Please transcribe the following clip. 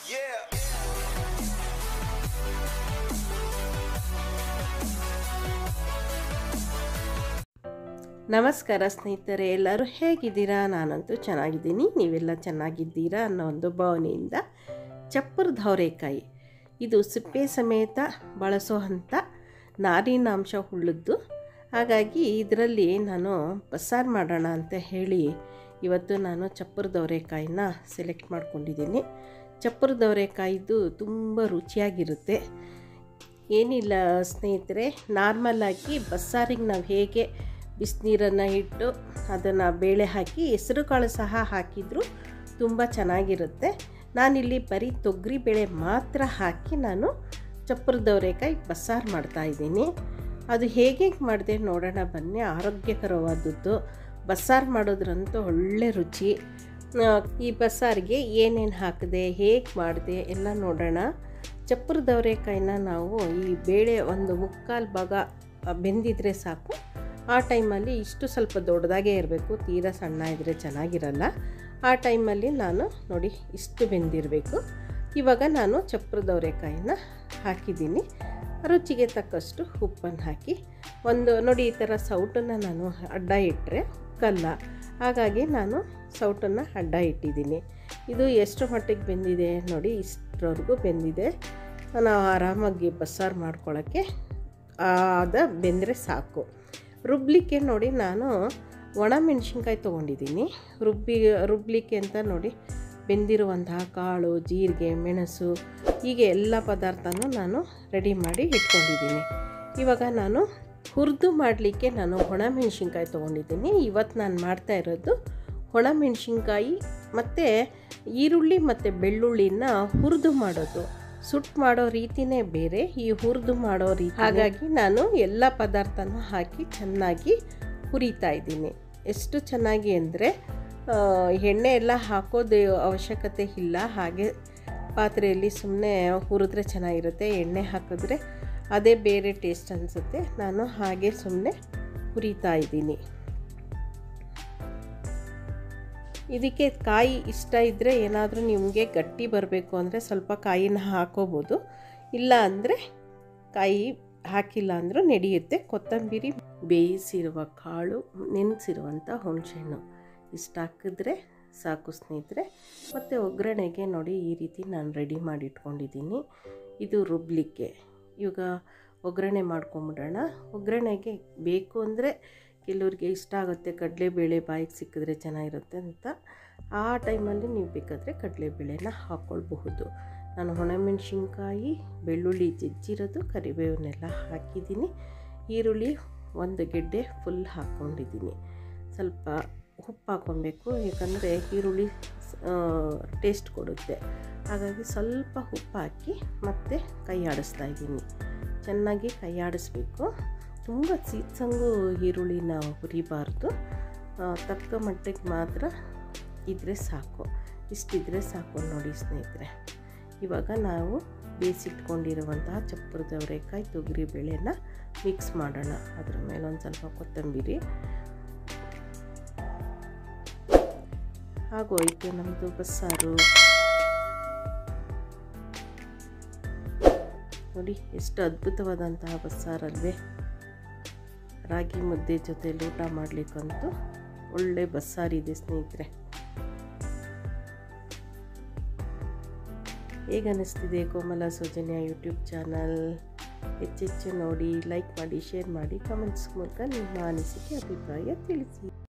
ನಮಸ್ಕಾರ ಸ್ನೇಹಿತರೆ ಎಲ್ಲರೂ ಹೇಗಿದ್ದೀರಾ ನಾನಂತೂ ಚೆನ್ನಾಗಿದ್ದೀನಿ ನೀವೆಲ್ಲ ಚೆನ್ನಾಗಿದ್ದೀರಾ ಅನ್ನೋ ಒಂದು ಭಾವನೆಯಿಂದ ಚಪ್ಪರದ ಅವರೆಕಾಯಿ ಇದು ಸಿಪ್ಪೆ ಸಮೇತ ಬಳಸೋ ಅಂಥ ನಾರಿನಾಂಶ ಉಳ್ಳದ್ದು ಹಾಗಾಗಿ ಇದರಲ್ಲಿ ನಾನು ಬಸ್ಸಾರು ಮಾಡೋಣ ಅಂತ ಹೇಳಿ ಇವತ್ತು ನಾನು ಚಪ್ಪರದ ಅವರೆಕಾಯಿನ ಸೆಲೆಕ್ಟ್ ಮಾಡ್ಕೊಂಡಿದ್ದೀನಿ ಚಪ್ಪರದ ಅವರೆಕಾಯಿದು ತುಂಬ ರುಚಿಯಾಗಿರುತ್ತೆ ಏನಿಲ್ಲ ಸ್ನೇಹಿತರೆ ನಾರ್ಮಲಾಗಿ ಬಸ್ಸಾರಿಗೆ ನಾವು ಹೇಗೆ ಬಿಸಿನೀರನ್ನು ಇಟ್ಟು ಅದನ್ನು ಬೇಳೆ ಹಾಕಿ ಹೆಸರು ಕಾಳು ಸಹ ಹಾಕಿದರೂ ತುಂಬ ಚೆನ್ನಾಗಿರುತ್ತೆ ನಾನಿಲ್ಲಿ ಬರೀ ತೊಗರಿ ಬೇಳೆ ಮಾತ್ರ ಹಾಕಿ ನಾನು ಚಪ್ಪರದವರೆಕಾಯಿ ಬಸ್ಸಾರು ಮಾಡ್ತಾಯಿದ್ದೀನಿ ಅದು ಹೇಗೆ ಮಾಡಿದೆ ನೋಡೋಣ ಬನ್ನಿ ಆರೋಗ್ಯಕರವಾದದ್ದು ಬಸ್ಸಾರು ಮಾಡೋದ್ರಂತೂ ಒಳ್ಳೆ ರುಚಿ ಆ, ಈ ಬಸ್ಸಾರಿಗೆ ಏನೇನು ಹಾಕಿದೆ ಹೇಗೆ ಮಾಡಿದೆ ಎಲ್ಲ ನೋಡೋಣ ಚಪ್ಪರದವರೆಕಾಯಿನ ನಾವು ಈ ಬೇಳೆ ಒಂದು ಮುಕ್ಕಾಲು ಭಾಗ ಬೆಂದಿದ್ರೆ ಸಾಕು ಆ ಟೈಮಲ್ಲಿ ಇಷ್ಟು ಸ್ವಲ್ಪ ದೊಡ್ಡದಾಗೇ ಇರಬೇಕು ತೀರಾ ಸಣ್ಣ ಇದ್ದರೆ ಚೆನ್ನಾಗಿರಲ್ಲ ಆ ಟೈಮಲ್ಲಿ ನಾನು ನೋಡಿ ಇಷ್ಟು ಬೆಂದಿರಬೇಕು ಇವಾಗ ನಾನು ಚಪ್ಪರದವರೆಕಾಯಿನ ಹಾಕಿದ್ದೀನಿ ರುಚಿಗೆ ತಕ್ಕಷ್ಟು ಉಪ್ಪನ್ನು ಹಾಕಿ ಒಂದು ನೋಡಿ ಈ ಥರ ಸೌಟನ್ನು ನಾನು ಅಡ್ಡ ಇಟ್ಟರೆ ಕಲ್ಲ ಹಾಗಾಗಿ ನಾನು ಸೌಟನ್ನು ಅಡ್ಡ ಇಟ್ಟಿದ್ದೀನಿ ಇದು ಎಷ್ಟು ಮಟ್ಟಿಗೆ ಬೆಂದಿದೆ ನೋಡಿ ಇಷ್ಟರವರೆಗೂ ಬೆಂದಿದೆ ನಾವು ಆರಾಮಾಗಿ ಬಸ್ಸಾರು ಮಾಡ್ಕೊಳ್ಳೋಕ್ಕೆ ಅದ ಬೆಂದರೆ ಸಾಕು ರುಬ್ಲಿಕ್ಕೆ ನೋಡಿ ನಾನು ಒಣ ಮೆಣಸಿನ್ಕಾಯಿ ತೊಗೊಂಡಿದ್ದೀನಿ ರುಬ್ಬಿ ರುಬ್ಲಿಕ್ಕೆ ಅಂತ ನೋಡಿ ಬೆಂದಿರುವಂತಹ ಕಾಳು ಜೀರಿಗೆ ಮೆಣಸು ಹೀಗೆ ಎಲ್ಲ ಪದಾರ್ಥನೂ ನಾನು ರೆಡಿ ಮಾಡಿ ಇಟ್ಕೊಂಡಿದ್ದೀನಿ ಇವಾಗ ನಾನು ಹುರಿದು ಮಾಡಲಿಕ್ಕೆ ನಾನು ಒಣ ಮೆಣಸಿನ್ಕಾಯಿ ತೊಗೊಂಡಿದ್ದೀನಿ ಇವತ್ತು ನಾನು ಮಾಡ್ತಾ ಇರೋದು ಒಣ ಮೆಣಸಿನ್ಕಾಯಿ ಮತ್ತು ಈರುಳ್ಳಿ ಮತ್ತು ಬೆಳ್ಳುಳ್ಳಿನ ಹುರಿದು ಮಾಡೋದು ಸುಟ್ಟು ಮಾಡೋ ರೀತಿನೇ ಬೇರೆ ಈ ಹುರಿದು ಮಾಡೋ ರೀತಿ ಹಾಗಾಗಿ ನಾನು ಎಲ್ಲ ಪದಾರ್ಥನೂ ಹಾಕಿ ಚೆನ್ನಾಗಿ ಹುರಿತಾ ಇದ್ದೀನಿ ಎಷ್ಟು ಚೆನ್ನಾಗಿ ಅಂದರೆ ಎಣ್ಣೆ ಎಲ್ಲ ಹಾಕೋದು ಅವಶ್ಯಕತೆ ಇಲ್ಲ ಹಾಗೆ ಪಾತ್ರೆಯಲ್ಲಿ ಸುಮ್ಮನೆ ಹುರಿದ್ರೆ ಚೆನ್ನಾಗಿರುತ್ತೆ ಎಣ್ಣೆ ಹಾಕಿದ್ರೆ ಅದೇ ಬೇರೆ ಟೇಸ್ಟ್ ಅನಿಸುತ್ತೆ ನಾನು ಹಾಗೆ ಸುಮ್ಮನೆ ಹುರಿತಾ ಇದ್ದೀನಿ ಇದಕ್ಕೆ ಕಾಯಿ ಇಷ್ಟ ಇದ್ದರೆ ಏನಾದರೂ ನಿಮಗೆ ಗಟ್ಟಿ ಬರಬೇಕು ಅಂದರೆ ಸ್ವಲ್ಪ ಕಾಯಿನ ಹಾಕೋಬೋದು ಇಲ್ಲ ಅಂದರೆ ಕಾಯಿ ಹಾಕಿಲ್ಲ ಅಂದರೂ ನಡೆಯುತ್ತೆ ಕೊತ್ತಂಬರಿ ಬೇಯಿಸಿರುವ ಕಾಳು ನೆನೆಸಿರುವಂಥ ಹುಣಸೆಹಣ್ಣು ಇಷ್ಟು ಹಾಕಿದ್ರೆ ಸಾಕು ಸ್ನೇಹಿತರೆ ಮತ್ತು ಒಗ್ಗರಣೆಗೆ ನೋಡಿ ಈ ರೀತಿ ನಾನು ರೆಡಿ ಮಾಡಿ ಇಟ್ಕೊಂಡಿದ್ದೀನಿ ಇದು ರುಬ್ಲಿಕ್ಕೆ ಇವಾಗ ಒಗ್ಗರಣೆ ಮಾಡ್ಕೊಂಬಿಡೋಣ ಒಗ್ಗರಣೆಗೆ ಬೇಕು ಅಂದರೆ ಕೆಲವ್ರಿಗೆ ಇಷ್ಟ ಆಗುತ್ತೆ ಕಡಲೆಬೇಳೆ ಬಾಯಿಗೆ ಸಿಕ್ಕಿದ್ರೆ ಚೆನ್ನಾಗಿರುತ್ತೆ ಅಂತ ಆ ಟೈಮಲ್ಲಿ ನೀವು ಬೇಕಾದರೆ ಕಡಲೆಬೇಳೆನ ಹಾಕ್ಕೊಳ್ಬಹುದು ನಾನು ಒಣಮೆಣ್ಸಿನ್ಕಾಯಿ ಬೆಳ್ಳುಳ್ಳಿ ಜಜ್ಜಿರೋದು ಕರಿಬೇವನ್ನೆಲ್ಲ ಹಾಕಿದ್ದೀನಿ ಈರುಳ್ಳಿ ಒಂದು ಗೆಡ್ಡೆ ಫುಲ್ ಹಾಕ್ಕೊಂಡಿದ್ದೀನಿ ಸ್ವಲ್ಪ ಉಪ್ಪು ಹಾಕ್ಕೊಬೇಕು ಯಾಕಂದರೆ ಈರುಳ್ಳಿ ಟೇಸ್ಟ್ ಕೊಡುತ್ತೆ ಹಾಗಾಗಿ ಸ್ವಲ್ಪ ಉಪ್ಪು ಹಾಕಿ ಮತ್ತೆ ಕೈ ಆಡಿಸ್ತಾ ಇದ್ದೀನಿ ಚೆನ್ನಾಗಿ ಕೈ ಆಡಿಸ್ಬೇಕು ತುಂಬ ಸೀತ್ಸಂಗು ಈರುಳ್ಳಿನ ಹುರಿಬಾರ್ದು ತಕ್ಕ ಮಟ್ಟಿಗೆ ಮಾತ್ರ ಇದ್ದರೆ ಸಾಕು ಇಷ್ಟಿದ್ರೆ ಸಾಕು ನೋಡಿ ಸ್ನೇಹಿತರೆ ಇವಾಗ ನಾವು ಬೇಯಿಸಿಟ್ಕೊಂಡಿರುವಂತಹ ಚಪ್ಪರದ ಅವರೆಕಾಯಿ ತೊಗರಿ ಬೇಳೆನ ಮಿಕ್ಸ್ ಮಾಡೋಣ ಅದರ ಮೇಲೆ ಒಂದು ಸ್ವಲ್ಪ ಕೊತ್ತಂಬರಿ ಆಗೋಯ್ತು ನಮ್ಮದು ಬಸ್ಸಾರು ನೋಡಿ ಎಷ್ಟು ಅದ್ಭುತವಾದಂತಹ ಬಸ್ಸಾರಲ್ವೇ ರಾಗಿ ಮುದ್ದೆ ಜೊತೆಲಿ ಊಟ ಮಾಡಲಿಕ್ಕಂತೂ ಒಳ್ಳೆ ಬಸ್ಸಾರಿದೆ ಸ್ನೇಹಿತರೆ ಹೇಗೆ ಅನ್ನಿಸ್ತಿದೆ ಕೋಮಲ ಸೌಜನ್ಯ ಯೂಟ್ಯೂಬ್ ಚಾನಲ್ ಹೆಚ್ಚೆಚ್ಚು ನೋಡಿ ಲೈಕ್ ಮಾಡಿ ಶೇರ್ ಮಾಡಿ ಕಮೆಂಟ್ಸ್ ಮೂಲಕ ನಿಮ್ಮ ಅನಿಸಿಕೆ ಅಭಿಪ್ರಾಯ ತಿಳಿಸಿ